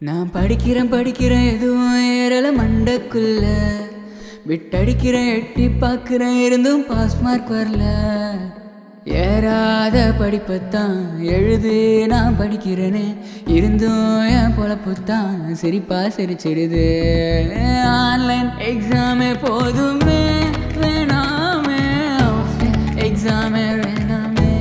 நான் படிக்கிறேன் படிக்கிறேன் எதுவும் ஏறல மண்டக்குள்ள விட்டடிக்கிறேன் எட்டி பார்க்குறேன் இருந்தும் பாஸ் மார்க் வரல ஏறாத படிப்பைத்தான் எழுது நான் படிக்கிறேனே இருந்தும் என் பொழப்புத்தான் சிரிப்பா சிரிச்சிடுது ஆன்லைன் எக்ஸாமே போதுமே வேணாமே எக்ஸாமே வேணாமே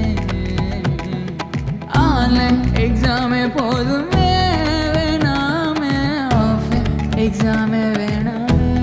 ஆன்லைன் எக்ஸாமே போதுமே வேணாமே எக்ஸாமே வேணாமே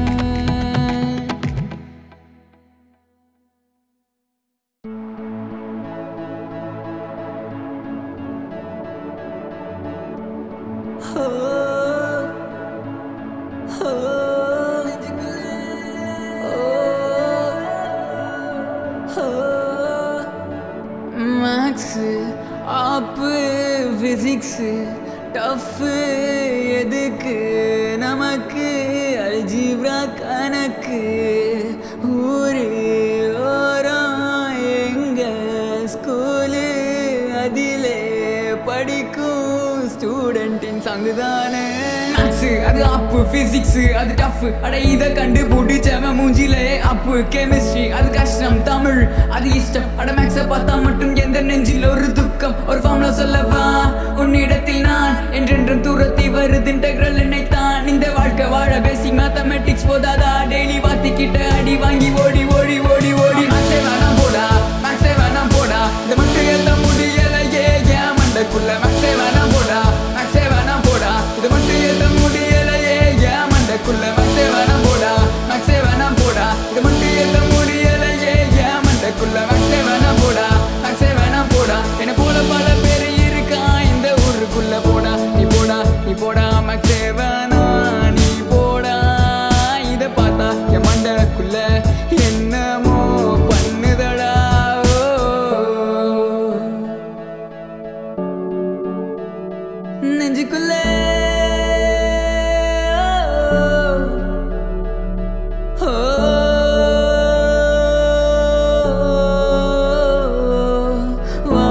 மேக்ஸு ஆப்பு ஃபிசிக்ஸு டஃப்பு எதுக்கு நமக்கு அல்ஜீப்ரா கணக்கு ஊரு ஓரம் எங்க ஸ்கூலு அதிலே படிக்கும் ஸ்டூடெண்டின் சங்குதானே மேக்ஸு அது அப்பு ஃபிசிக்ஸு அது டஃப் அட இதை கண்டு பிடிச்சவன் மூஞ்சிலே அப்பு கெமிஸ்ட்ரி அது கஷ்டம் தமிழ் அது இஷ்டம் அட மேக்ஸை பார்த்தா மட்டும் எந்த நெஞ்சில் ஒரு துக்கம் ஒரு ஃபார்ம்ல சொல்லவா உன்னிடத்தில் நான் என்றென்றும் தூரத்தை வருது இன்டெக்ரல் நினைத்தான் இந்த வாழ்க்கை வாழ பேசிக் மேத்தமெட்டிக்ஸ் போதாதா டெய்லி வாத்திக்கிட்ட அடி வாங்கி ஓடி ஓடி ஓடி ஓடி மேக்ஸே வேணாம் போடா மேக்ஸே வேணாம் போடா இது மட்டும் எழுத முடியலையே ஏன் மண்டைக்குள்ள மேக்ஸே வேணாம் போடா மேக்ஸே வேணாம் போடா இது மட்டும் எழுத முடியலையே ஏன் மண்டைக்குள்ள மேக்ஸே வேணாம் போடா மேக்ஸே வேணாம் போடா இது மட்டும் எழுத முடியலையே ஏன் மண்டைக்குள்ள மேக்ஸே வேணாம் போடா மேக்ஸே வேணாம் போடா என்ன போல பல பேர் இருக்கா இந்த ஊருக்குள்ள போடா நீ போடா நீ போடா மேக்ஸே வேணாம் நீ போடா இத பார்த்தா என் மண்டைக்குள்ள என்னமோ பண்ணுதடா ஓ. நெஞ்சுக்குள்ள ஓ, வா,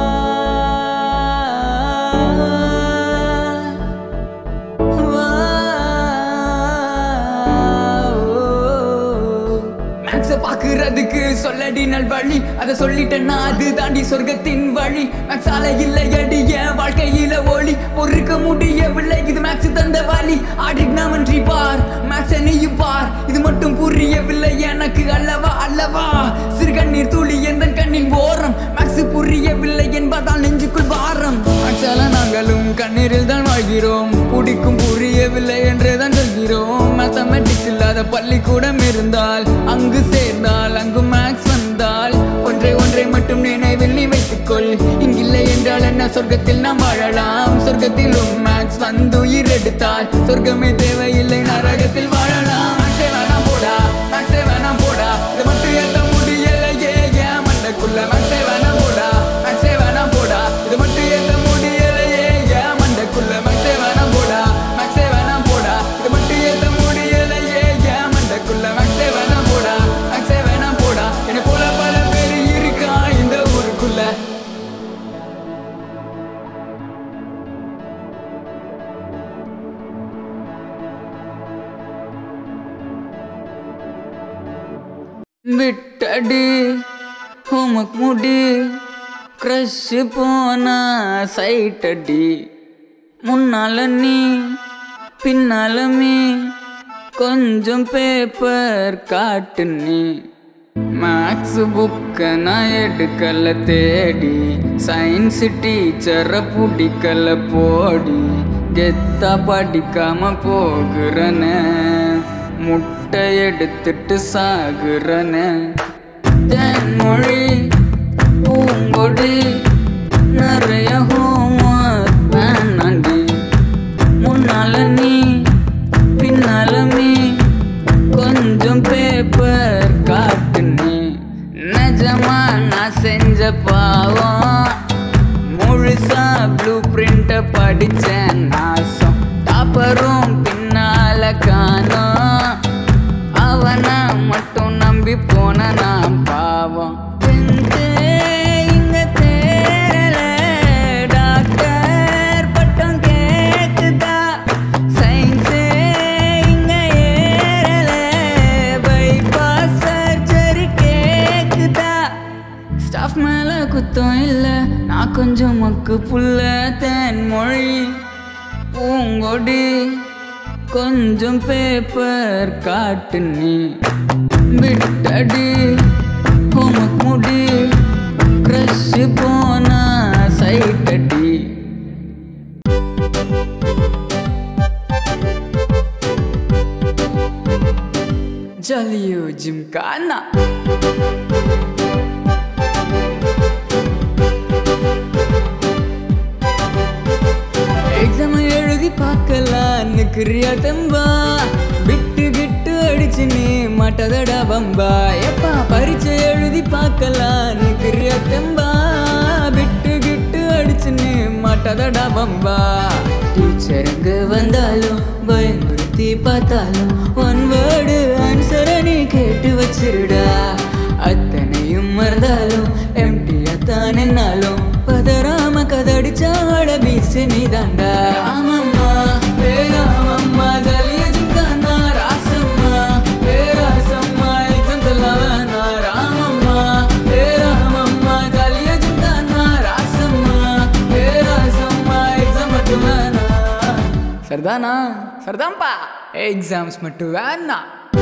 வா, மேக்ஸ பாக்குறதுக்கு சொல்லடி நல் வழி அத சொல்லிட்டேன்னா அது தாண்டி சொர்க்கத்தின் வழி மேக்ஸால இல்லை அடி என் வாழ்க்கையில ஒளி பொறுக்க முடியவில்லை இது மேக்ஸ் தந்த வழி ஆடிக்னாமன்றி பார் மேக்ஸ நீயும் பார் இது மட்டும் புரியவில்லை எனக்கு அல்லவா அல்லவா சிறுகண்ணீர் துளி எந்த கண்ணின் ஓரம் மேக்ஸ் புரியவில்லை என்பதால் நெஞ்சுக்குள் வாரம் மேக்ஸால நாங்களும் கண்ணீரில் தான் வாழ்கிறோம் பிடிக்கும் புரியவில்லை என்றே தான் சொல்கிறோம் மேத்தமெட்டிக்ஸ் இல்லாத பள்ளிக்கூடம் இருந்தால் அங்கு சேர்ந்தால் அங்கு மேக்ஸ் வந்தால் ஒன்றை ஒன்றை மட்டும் நினைவில் நீ வைத்துக்கொள் இங்கில்லை என்றால் என்ன சொர்க்கத்தில் நாம் வாழலாம் சொர்க்கத்திலும் மேக்ஸ் வந்து உயிர் எடுத்தால் சொர்க்கமே தேவையில்லை நரகத்தில் வாழலாம் மேக்ஸே வேணாம் போடா மேக்ஸே வேணாம் போடா இது மட்டும் ஏத்த முடியலையே ஏன் மண்டைக்குள்ள மேக்ஸே வேணாம் போடா மேக்ஸே வேணாம் போடா இது மட்டும் ஏத்த முடியலையே ஏன் மண்டைக்குள்ள மேக்ஸே வேணாம் போடா மேக்ஸே வேணாம் போடா இது மட்டும் ஏத்த முடியலையே ஏன் மண்டைக்குள்ள மேக்ஸே வேணாம் போடா மேக்ஸே வேணாம் போடா என்ன போல பல பேர் இருக்கா இந்த ஊருக்குள்ள விட்டடி ஹோமக் முடி க்ரஷ் போன சைட்டடி முன்னால நீ பின்னால மீ கொஞ்சம் பேப்பர் காட்டு நீ மேக்ஸ் புக்க நான் எடுக்கல தேடி சயின்ஸ் டீச்சரை பிடிக்கல போடி கெத்தா படிக்காம போகிறனே முட்டை எடுத்துட்டு சாகுறனே தென்மொழி பூங்கொடி நிறைய ஹோம்ஒர்க் வேணாண்டி முன்னால நீ பின்னால மீ கொஞ்சம் பேப்பர் காட்டு நீ நிஜமா நான் செஞ்ச பாவம் முழுசா ப்ளூ பிரிண்ட படிச்சேன் நாசம் டாப்பரும் பின்னால காணோம் அவனை மட்டும் நம்பி போன நான் பாவம் தெந்தே இங்க தேரலடா மூக்கு புள்ள தேன் மொழி பூங்கொடி கொஞ்சம் பேப்பர் காட்டு நீ விட்டடி ஹோமக் முடி க்ரஷ் போனா சைட்டடி ஜலியோ ஜிம்கானா எக்ஸாம் எழுதி பார்க்கலான்னு கிரியா தம்பா விட்டு கிட்டு அடிச்சு நீ மாட்டதடா பம்பா எப்பா பரீட்சை எழுதி பார்க்கலான்னு கிரியா தம்பா விட்டு கிட்டு அடிச்சு நீ மாட்டதடா பம்பா டீச்சருங்க வந்தாலும் பயமுறுத்தி பார்த்தாலும் ஒன் வேர்டு ஆன்சரை நீ கேட்டு வச்சிருடா அத்தனையும் மறந்தாலும் எம்டியா தான் என்னாலும் பதறாம கதடிச்சாட பீசு நீ தாண்டா ராமம்மா பேராமம்மா ஜலிய ஜிங்கானா ராசம்மா பேராசம்மா எக்ஸாம் தல்லாவனா ராமம்மா பேராமம்மா ஜலிய ஜிங்கானா ராசம்மா பேராசம்மா எக்ஸாம் மட்டும் வேணா சரிதானா சரிதான்ப்பா எக்ஸாம்ஸ் மட்டும் வேணா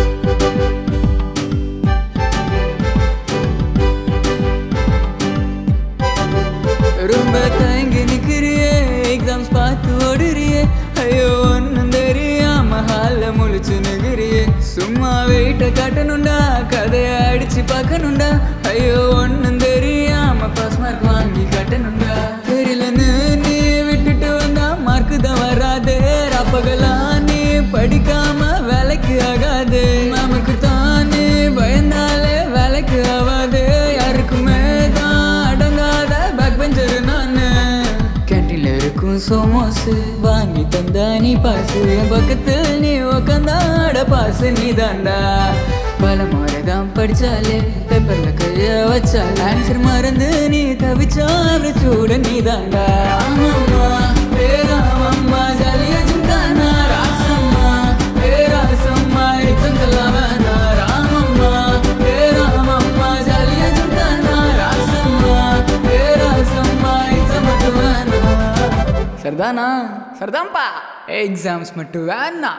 ரொம்ப தயங்கி நிக்கிறியே எக்ஸாம்ஸ் பார்த்து ஓடுறியே ஐயோ ஒன்னும் தெரியாம ஹால முழிச்சு நிக்கிறியே சும்மா வெயிட்ட காட்டணும்டா கதைய அடிச்சு பார்க்கணும்டா ஐயோ ஒன்னும் தெரியாம பாஸ் மார்க் வாங்கி காட்டணும்டா தெரியலன்னு நீ விட்டுட்டு வந்தா மார்க்கு தான் வராதே ராப்பகலா நீ படிக்காம வேலைக்கு ஆகாது நமக்கு தானே பயந்தாலே வேலைக்கு ஆகாது யாருக்குமே தான் அடங்காத பேக் பெஞ்சரு நானு கேன்டீன்ல இருக்கும் சோமோஸ் வாங்கி தந்தா நீ பாசு என் பக்கத்தில் நீ உக்காந்தாட பாசு நீ தாண்டா பல முறை தான் படிச்சாலே பேப்பர்ல கைய வச்சாலே ஆன்சர் மறந்து நீ தவிச்சா சூட நீ தாண்டா ஆமாம்மா பேராமம்மா ஜாலியா ஜிங்கானா ராசம்மா பேராசம்மா எத்தங்கெல்லாம் வேணா ராமம்மா பேராமம்மா ஜாலியா ஜிங்கானா ராசம்மா பேராசம்மா எக்ஸாம் மட்டும் வேணா சரிதானா சரிதான்ப்பா எக்ஸாம்ஸ் மட்டும் வேணா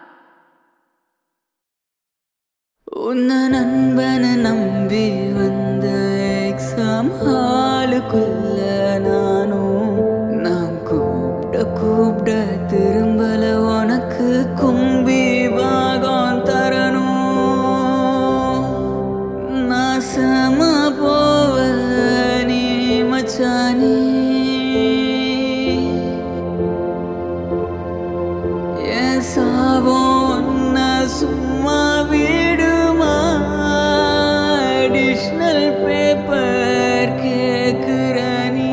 உன்ன நண்பனை நம்பி வந்த எக்ஸாம் ஹாலுக்குள்ள நானும் நான் கூப்பிட கூப்பிட திரும்பல உனக்கு கும்பி பாகம் தரணும் நாசமா போவ நீ மச்சானி என் சாபம் உன்னை சும்மா விடுமா அடிஷ்னல் பேப்பர் கேக்குற நீ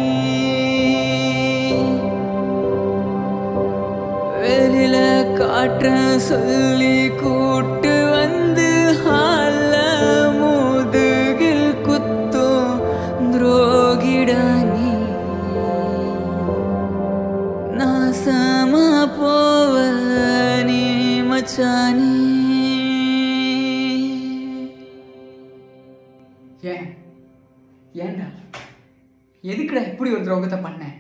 வெளியில காற்ற சொல்லி கூட்டு வந்து ஹால முதுகில் குத்தும் துரோகிடா நீ நாசமா போவ நீ மச்சானி ஏன் ஏன்டா எதுக்குடா இப்படி ஒரு துரோகத்தை பண்ணேன்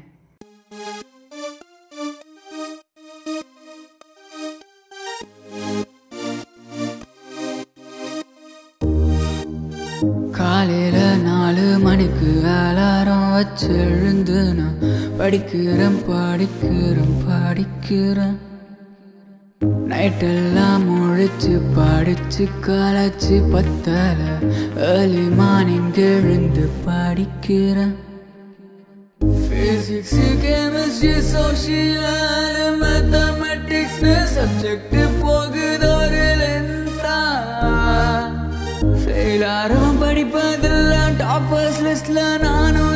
காலையில நாலு மணிக்கு அலாரம் வச்சு எழுந்து நான் படிக்கிறேன் படிக்கிறேன் படிக்கிறேன் நைட்டெல்லாம் முழிச்சு படிச்சு களைச்சு பத்தல ஏர்லி மார்னிங் எழுந்து படிக்கிறேன் physics chemistry social mathematics subject போகுது ஒரு லென்த்தா ஃபெயிலாரும் படிப்பதில்ல டாப்பர்ஸ் லிஸ்ட்ல நானும்